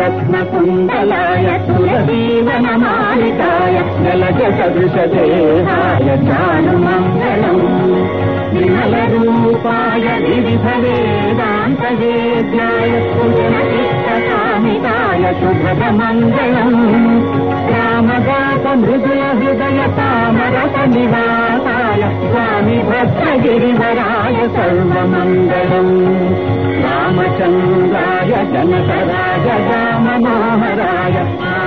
రత్నకుండలాయ సురజీవనమాలికాయ జలజ సదృశదేహాయ చారు మంగళం విమల రూపాయ వివిధ వేదాంత వేద్యాయ సుజన చిత్తకామికాయ శుభద మంగళం రామదాత మృదుల హృదయ తామరస నివాసాయ స్వామి భద్రగిరివరాయ సర్వమంగళం రామచంద్రాయ జనకరాజ రామమోహరాయ